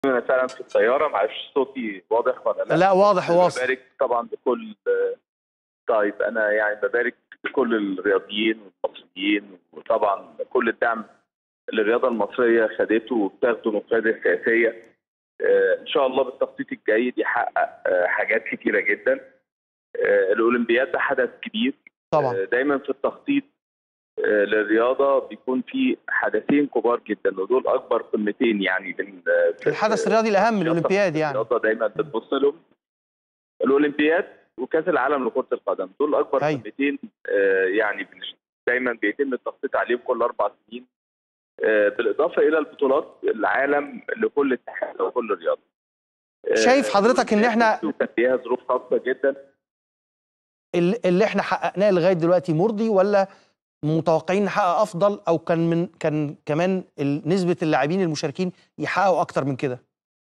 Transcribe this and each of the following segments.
انا فعلا في الطياره معرفش صوتي واضح ولا لا لا واضح واصل ببارك طبعا بكل طيب انا يعني ببارك لكل الرياضيين والمصريين وطبعا كل الدعم اللي الرياضه المصريه خدته وبتاخده من القياده السياسيه آه، ان شاء الله بالتخطيط الجيد يحقق آه، حاجات كتيره جدا آه، الاولمبياد ده حدث كبير طبعا آه، دايما في التخطيط آه، للرياضه بيكون في حدثين كبار جدا ودول اكبر قمتين يعني بين آه، في- الحدث الرياضي الاهم الاولمبياد يعني الرياضه دايما بتبص لهم الاولمبياد وكاس العالم لكره القدم دول اكبر أيوة. قمتين آه، يعني بنش- دايما بيتم التخطيط عليهم كل اربع سنين آه، بالاضافه الى البطولات العالم لكل اتحاد وكل رياضه آه، شايف حضرتك إن إحنا- كان ليها ظروف خاصه جدا ال- اللي احنا حققناه لغايه دلوقتي مرضي ولا متوقعين نحقق افضل او كان من كان كمان ال- نسبه اللاعبين المشاركين يحققوا اكتر من كده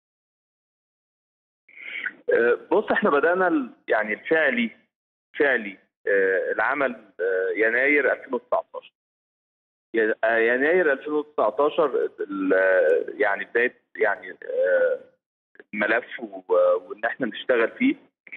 آه، بص احنا بدانا ال- يعني الفعلي فعلي آه، العمل آه، يناير 2019 ي- آه، يناير 2019 ال- آه، يعني بدايه يعني آه، ملف و- وان احنا نشتغل فيه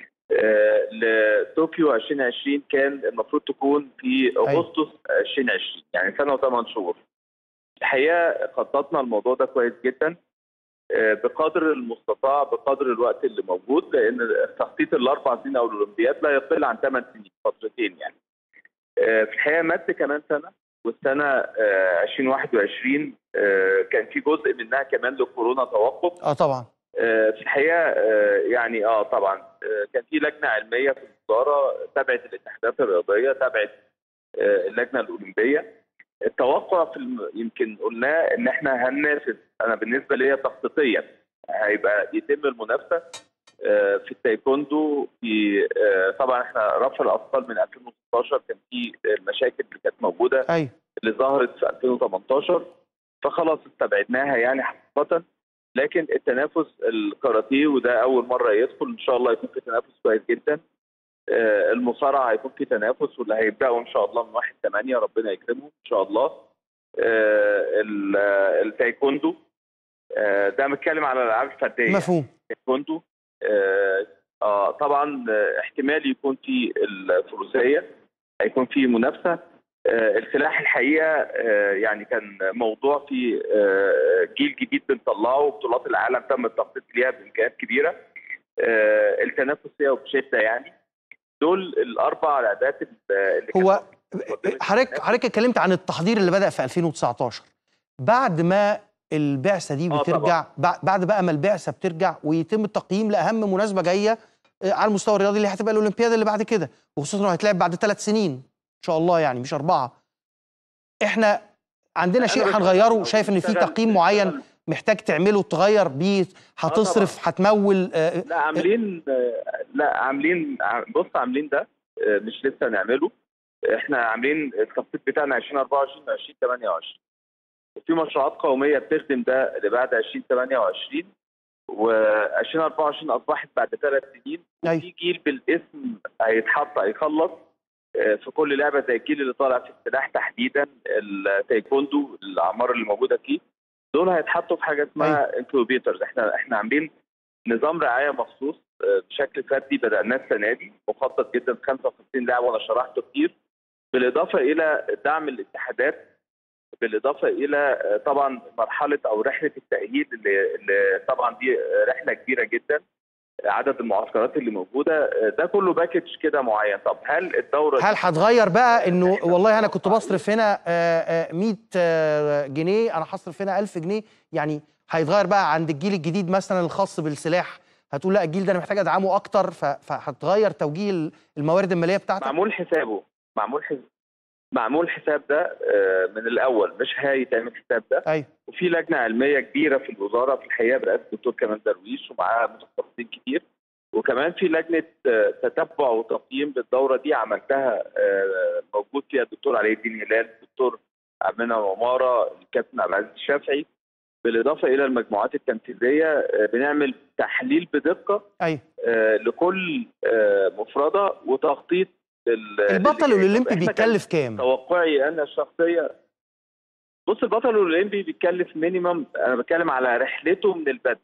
آه، لطوكيو 2020 كان المفروض تكون في اغسطس 2020 يعني سنه وثمان شهور الحقيقه خططنا الموضوع ده كويس جدا آه، بقدر المستطاع بقدر الوقت اللي موجود لان تخطيط الاربع سنين او الاولمبياد لا يقل عن ثمان سنين فترتين يعني آه، في الحقيقه مد كمان سنه والسنه آه، 2021 آه، كان في جزء منها كمان لكورونا توقف اه طبعا آه، في الحقيقه آه، يعني اه طبعا آه، كان في لجنه علميه في الوزاره تبعت الاتحادات الرياضيه تبعت آه، اللجنه الاولمبيه التوقع في الم... يمكن قلناه ان احنا هننافس انا بالنسبه ليا تخطيطيا هيبقى يتم المنافسه آه، في التايكوندو في آه، طبعا احنا رفع الاثقال من 2016 كان في المشاكل اللي كانت موجوده ايوه اللي ظهرت في 2018 فخلاص استبعدناها يعني حقيقه لكن التنافس الكاراتيه وده اول مره يدخل ان شاء الله يكون في تنافس كويس جدا آه، المصارعه هيكون في تنافس واللي هيبداوا ان شاء الله من 1 8 ربنا يكرمهم ان شاء الله آه، ال- آه، التايكوندو آه، ده بنتكلم على الالعاب الفرديه مفهوم التايكوندو آه، آه طبعا آه، احتمال يكون في الفروسيه هيكون في منافسه آه، السلاح الحقيقه آه، يعني كان موضوع في آه، جيل جديد بنطلعه بطولات العالم تم التخطيط ليها بامكانيات كبيره آه، التنافس فيها وبشده يعني دول الاربع لعبات اللي هو كانت- حضرتك حضرتك اتكلمت عن التحضير اللي بدا في 2019 بعد ما البعثه دي آه بترجع بع- بعد بقى ما البعثه بترجع ويتم التقييم لاهم مناسبه جايه آه، على المستوى الرياضي اللي هتبقى الاولمبياد اللي بعد كده وخصوصا انه هيتلعب بعد ثلاث سنين ان شاء الله يعني مش اربعه احنا عندنا أنا شيء بشتغل- هنغيره شايف ان في بشتغل- تقييم معين بشتغل- محتاج تعمله تغير بيه هتصرف هتمول آه، لا عاملين آه، لا عاملين ع- بص عاملين ده آه، مش لسه نعمله احنا عاملين التخطيط بتاعنا 2024 و 2028 وفي مشروعات قوميه بتخدم ده لبعد 2028 و2024 اصبحت بعد ثلاث سنين أيوة. وفي جيل بالاسم هيتحط هيخلص آه، في كل لعبه زي الجيل اللي طالع في السلاح تحديدا التايكوندو الاعمار اللي موجوده فيه دول هيتحطوا في حاجه اسمها انكوبيترز احنا احنا عاملين نظام رعايه مخصوص آه، بشكل فردي بدأناه السنه دي مخطط جدا 55 لاعب وانا شرحته كتير بالاضافه الى دعم الاتحادات بالاضافه الى آه، طبعا مرحله او رحله التاهيل اللي, اللي طبعا دي آه، رحله كبيره جدا عدد المعسكرات اللي موجوده آه، ده كله باكج كده معين طب هل الدوره دي هل هتغير بقى انه والله انا كنت بصرف هنا آه، آه، 100 آه، جنيه انا هصرف هنا 1000 جنيه يعني هيتغير بقى عند الجيل الجديد مثلا الخاص بالسلاح هتقول لا الجيل ده انا محتاج ادعمه اكتر ف- فهتغير توجيه ال- الموارد الماليه بتاعتك معمول حسابه معمول حساب معمول حساب ده آه، من الاول مش هيتعمل حساب ده ايوه وفي لجنه علميه كبيره في الوزاره في الحقيقه برئاسه الدكتور كمال درويش ومعاها متخصصين كتير وكمان في لجنه آه، تتبع وتقييم للدوره دي عملتها آه، موجود فيها الدكتور علي الدين هلال الدكتور عبد المنعم عماره الكابتن عبد العزيز الشافعي بالاضافه الى المجموعات التنفيذيه آه، بنعمل تحليل بدقه ايوه آه، لكل آه، مفرده وتخطيط لل- البطل للي جاي. الاولمبي طب إحنا كان بيتكلف كام توقعي انا الشخصيه بص البطل الاولمبي بيتكلف مينيمم انا بتكلم على رحلته من البدء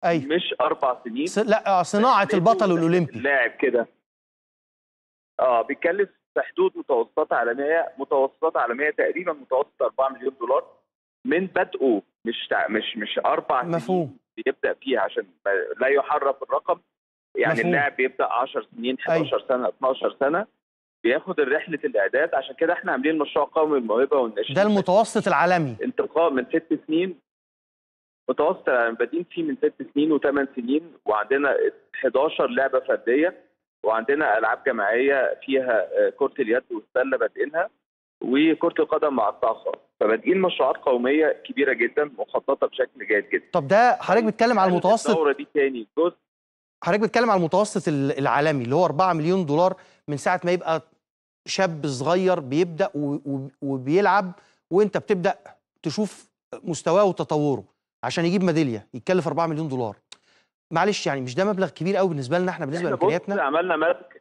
ايوه مش اربع سنين س... لا آه، صناعه البطل الاولمبي اللاعب كده اه بيتكلف في حدود متوسطات عالميه متوسطات عالميه تقريبا متوسط 4 مليون دولار من بدءه مش تع- مش مش اربع مفهوم. سنين بيبدا فيها عشان ما- لا يحرف الرقم يعني مفهوم. اللاعب بيبدا 10 سنين 11 سنه 12 سنه بياخد رحله الاعداد عشان كده احنا عاملين مشروع قومي الموهبه والناشئين ده المتوسط العالمي انتقاء من ست سنين متوسط بادئين فيه من ست سنين وثمان سنين وعندنا 11 لعبه فرديه وعندنا العاب جماعيه فيها آه، كره اليد والسله بادئينها وكره القدم مع قطاع خاص فبادئين مشروعات قوميه كبيره جدا مخططه بشكل جيد جدا طب ده حضرتك بتتكلم على المتوسط الدوره دي تاني جزء حضرتك بتتكلم على المتوسط ال- العالمي اللي هو 4 مليون دولار من ساعه ما يبقى شاب صغير بيبدا و- و- وبيلعب وانت بتبدا تشوف مستواه وتطوره عشان يجيب ميداليه يتكلف 4 مليون دولار معلش يعني مش ده مبلغ كبير قوي بالنسبه لنا احنا بالنسبه احنا بص لامكانياتنا عملنا مسك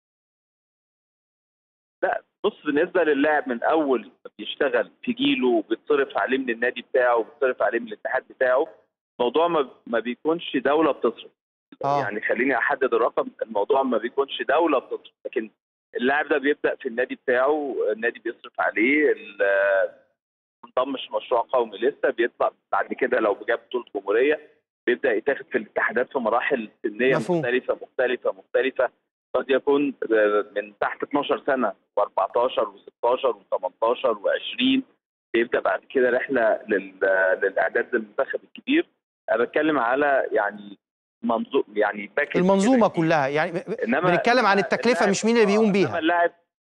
لا بص بالنسبه للاعب من اول ما بيشتغل في جيله وبيتصرف عليه من النادي بتاعه وبيتصرف عليه من الاتحاد بتاعه الموضوع ما, ما بيكونش دوله بتصرف آه. يعني خليني احدد الرقم الموضوع ما بيكونش دوله بتصرف لكن اللاعب ده بيبدا في النادي بتاعه النادي بيصرف عليه ال- ما انضمش مشروع قومي لسه بيطلع بعد كده لو جاب بطوله جمهوريه بيبدا يتاخد في الاتحادات في مراحل سنيه مفهوم. مختلفه مختلفه مختلفه قد يكون من تحت 12 سنه و14 و16 و18 و20 بيبدا بعد كده رحله لل- للاعداد للمنتخب الكبير انا بتكلم على يعني منظوم يعني باكج المنظومه كده كبير. كلها يعني انما بنتكلم عن إنما التكلفه اللاعب- مش مين اللي آه، بيقوم إنما بيها اللاعب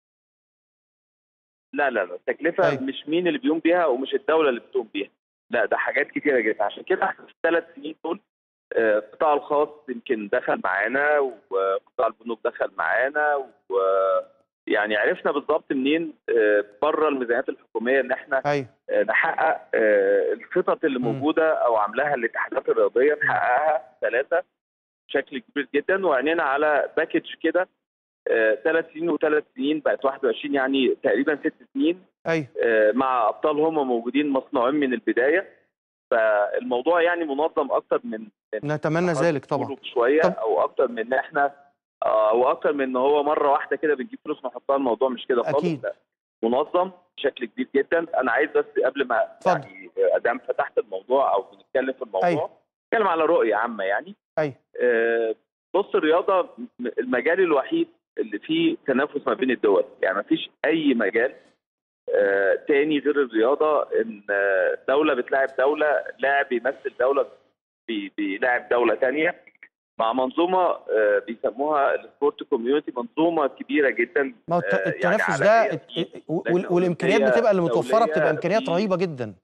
لا لا لا التكلفه أيوة. مش مين اللي بيقوم بيها ومش الدوله اللي بتقوم بيها لا ده حاجات كتيره جدا عشان كده احنا في الثلاث سنين دول آه، القطاع الخاص يمكن دخل معانا وقطاع البنوك دخل معانا و يعني عرفنا بالظبط منين آه، بره الميزانيات الحكوميه ان احنا ايوه آه، نحقق آه، الخطط اللي مم. موجوده او عاملاها الاتحادات الرياضيه نحققها ثلاثه بشكل كبير جدا وعينينا على باكج كده ثلاث سنين وثلاث سنين بقت 21 يعني تقريبا ست سنين ايوه آه، مع ابطال هم موجودين مصنوعين من البدايه فالموضوع يعني منظم اكتر من نتمنى ذلك طبعا بيقولوا شويه طب- او اكتر من ان احنا آه، او اكتر من ان هو مره واحده كده بنجيب فلوس نحطها الموضوع مش كده خالص أكيد. لا. منظم بشكل كبير جدا انا عايز بس قبل ما اتفضل. يعني ادام فتحت الموضوع او بنتكلم في الموضوع أيوة. نتكلم على رؤيه عامه يعني ايوه آه، بص الرياضه م- المجال الوحيد اللي فيه تنافس ما بين الدول يعني ما فيش اي مجال آه، تاني غير الرياضه ان آه، دوله بتلاعب دوله لاعب بيمثل دوله بي- بيلاعب دوله تانية مع منظومه آه، بيسموها السبورت كوميونتي منظومه كبيره جدا ما هو الت- آه، يعني التنافس ده عالمية الت- في وال- لجنة والامكانيات أولمبية بتبقى اللي متوفره دولية بتبقى امكانيات في- رهيبه جدا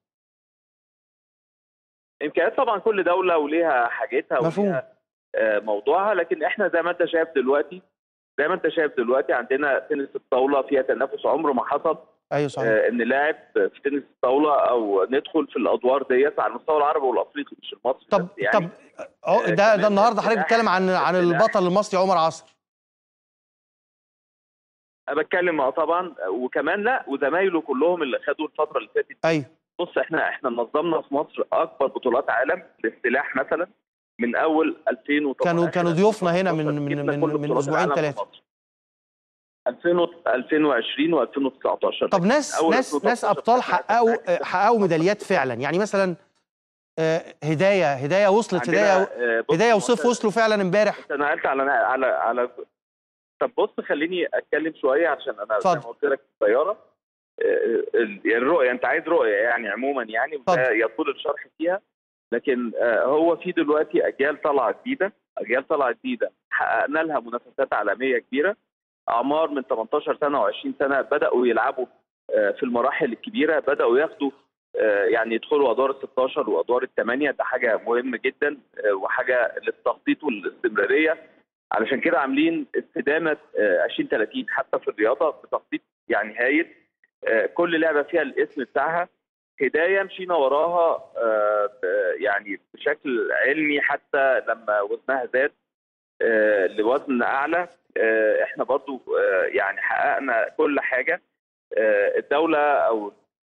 امكانيات طبعا كل دوله وليها حاجتها مفهوم. وليها آه، موضوعها لكن احنا زي ما انت شايف دلوقتي زي ما انت شايف دلوقتي عندنا تنس الطاوله فيها تنافس عمره ما حصل ايوه صحيح آه، ان لاعب في تنس الطاوله او ندخل في الادوار ديت على المستوى العربي والافريقي مش المصري طب بس يعني طب أهو آه، ده ده كمان النهارده حضرتك السلاح- بتتكلم عن عن السلاح. البطل المصري عمر عصر انا بتكلم اه طبعا وكمان لا وزمايله كلهم اللي خدوا الفتره اللي فاتت ايوه بص احنا احنا نظمنا في مصر اكبر بطولات عالم للسلاح مثلا من اول 2018 كانوا كانوا ضيوفنا هنا من 2019 من جبنا من, كل من بطولات اسبوعين العالم في ثلاثه مصر. 2000 2020 و2019 طب ناس أول ناس 2013 ناس ابطال كانت حققوا هناك. حققوا ميداليات فعلا يعني مثلا آه، هدايه هدايه وصلت عندنا، هدايه آه، بص، هدايه هو وصيف أنت- وصلوا فعلا امبارح انت نقلت على على على طب بص خليني اتكلم شويه عشان انا زي ما اتفضل. قلت لك في الطياره آه، ال- الرؤيه انت عايز رؤيه يعني عموما يعني وده اتفضل. يطول الشرح فيها لكن آه، هو في دلوقتي اجيال طالعه جديده اجيال طالعه جديده حققنا لها منافسات عالميه كبيره اعمار من 18 سنه و20 سنه بداوا يلعبوا آه، في المراحل الكبيره بداوا ياخدوا آه، يعني يدخلوا ادوار ال 16 وادوار الثمانيه ده حاجه مهمه جدا آه، وحاجه للتخطيط والاستمراريه علشان كده عاملين استدامه آه، 2030 حتى في الرياضه بتخطيط يعني هايل آه، كل لعبه فيها الاسم بتاعها هدايه مشينا وراها آه، ب- يعني بشكل علمي حتى لما وزنها زاد آه، لوزن اعلى آه، احنا برضو آه، يعني حققنا كل حاجه آه، الدوله او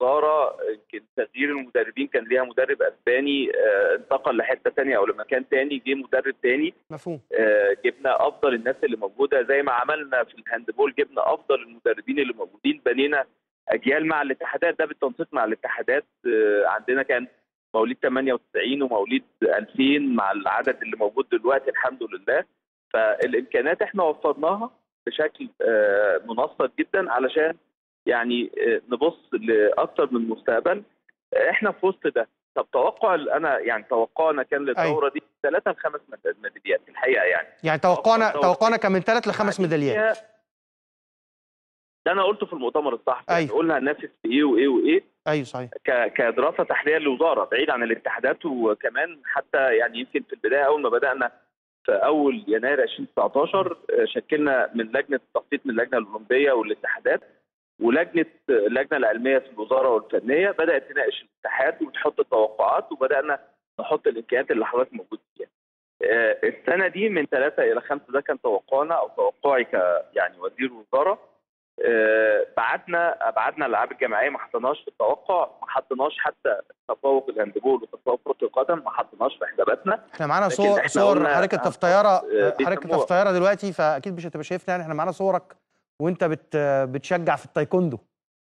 الوزاره يمكن تغيير المدربين كان ليها مدرب اسباني آه، انتقل لحته ثانيه او لمكان ثاني جه مدرب ثاني مفهوم آه، جبنا افضل الناس اللي موجوده زي ما عملنا في الهاندبول جبنا افضل المدربين اللي موجودين بنينا اجيال مع الاتحادات ده بالتنسيق مع الاتحادات آه، عندنا كان مواليد 98 ومواليد 2000 مع العدد اللي موجود دلوقتي الحمد لله فالامكانيات احنا وفرناها بشكل آه، منسق جدا علشان يعني آه، نبص لاكثر من مستقبل آه، احنا في وسط ده طب توقع انا يعني توقعنا كان للدوره دي ثلاثه لخمس ميد- ميداليات الحقيقه يعني يعني توقعنا أفضل توقعنا كان من ثلاث لخمس يعني ميداليات فيها- ده انا قلته في المؤتمر الصحفي يعني أيوة. قلنا هننافس في ايه وايه وايه ايوه صحيح ك- كدراسه تحليليه للوزاره بعيد عن الاتحادات وكمان حتى يعني يمكن في البدايه اول ما بدانا في اول يناير 2019 آه، شكلنا من لجنه التخطيط من اللجنه الاولمبيه والاتحادات ولجنه اللجنه العلميه في الوزاره والفنيه بدات تناقش الاتحاد وتحط التوقعات وبدانا نحط الامكانيات اللي حضرتك موجود فيها. آه، السنه دي من ثلاثه الى خمسه ده كان توقعنا او توقعي ك يعني وزير وزاره آه، بعتنا ابعدنا الالعاب الجماعيه ما حطيناش في التوقع ما حطيناش حتى تفوق الهاندبول وتفوق كره القدم ما حطيناش في حساباتنا احنا معانا لكن صور إحنا صور قلنا حضرتك انت في هنحط- طياره آه، حضرتك انت بيسموها. في طياره دلوقتي فاكيد مش هتبقى شايفنا يعني احنا معانا صورك وانت بت بتشجع في التايكوندو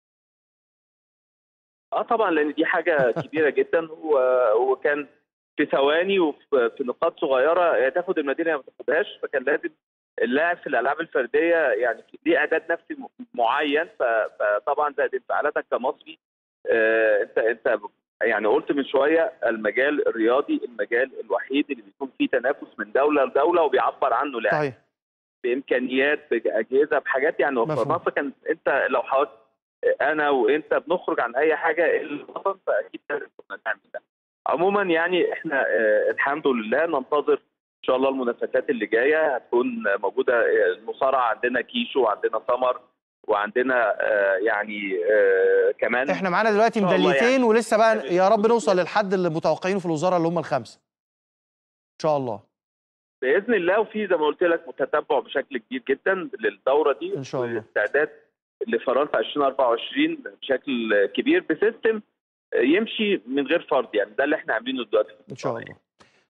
اه طبعا لان دي حاجه كبيره جدا و- وكان في ثواني وفي في نقاط صغيره يا تاخد الميداليه يا ما تاخدهاش فكان لازم اللاعب في الالعاب الفرديه يعني ليه اعداد نفسي م- معين ف- فطبعا زائد انفعالاتك كمصري آه، انت انت يعني قلت من شويه المجال الرياضي المجال الوحيد اللي بيكون فيه تنافس من دوله لدوله وبيعبر عنه لاعب صحيح بامكانيات باجهزه بحاجات يعني وفرناها مفهوم. فكان انت لو حضرتك انا وانت بنخرج عن اي حاجه الا الوطن فاكيد لازم كنا نعمل ده. عموما يعني احنا آه، الحمد لله ننتظر ان شاء الله المنافسات اللي جايه هتكون موجوده آه، المصارعه عندنا كيشو وعندنا سمر وعندنا آه، يعني آه، كمان احنا معانا دلوقتي إن شاء الله ميداليتين يعني. ولسه بقى يا رب نوصل للحد اللي متوقعينه في الوزاره اللي هم الخمسه ان شاء الله باذن الله وفي زي ما قلت لك متتبع بشكل كبير جدا للدوره دي إن شاء الله. واستعداد لفرنسا 2024 بشكل كبير بسيستم يمشي من غير فرض يعني ده اللي احنا عاملينه دلوقتي ان شاء الله